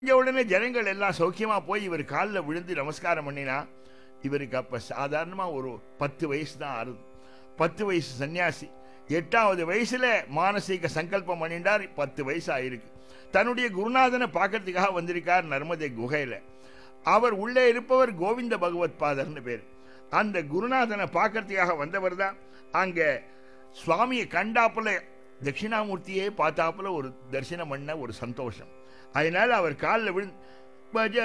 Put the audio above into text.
இங்க உடனே ஜனங்கள் எல்லாம் சௌக்கியமா போய் இவர் காலில் விழுந்து நமஸ்காரம் பண்ணினா இவருக்கு அப்ப சாதாரணமா ஒரு பத்து வயசு தான் ஆறுது பத்து வயசு சன்னியாசி எட்டாவது வயசுல மானசீக சங்கல்பம் பண்ணிட்டார் பத்து வயசு ஆயிருக்கு தன்னுடைய குருநாதனை பார்க்கறதுக்காக வந்திருக்கார் நர்மதை குகையில அவர் உள்ளே இருப்பவர் கோவிந்த பகவத் பாதர்னு பேர் அந்த குருநாதனை பார்க்கறதுக்காக வந்தவர் தான் அங்க சுவாமியை கண்டாப்புல தட்சிணாமூர்த்தியே பார்த்தாப்புல ஒரு தரிசனம் பண்ண ஒரு சந்தோஷம் அதனால அவர் காலில் விழுந்து பஜ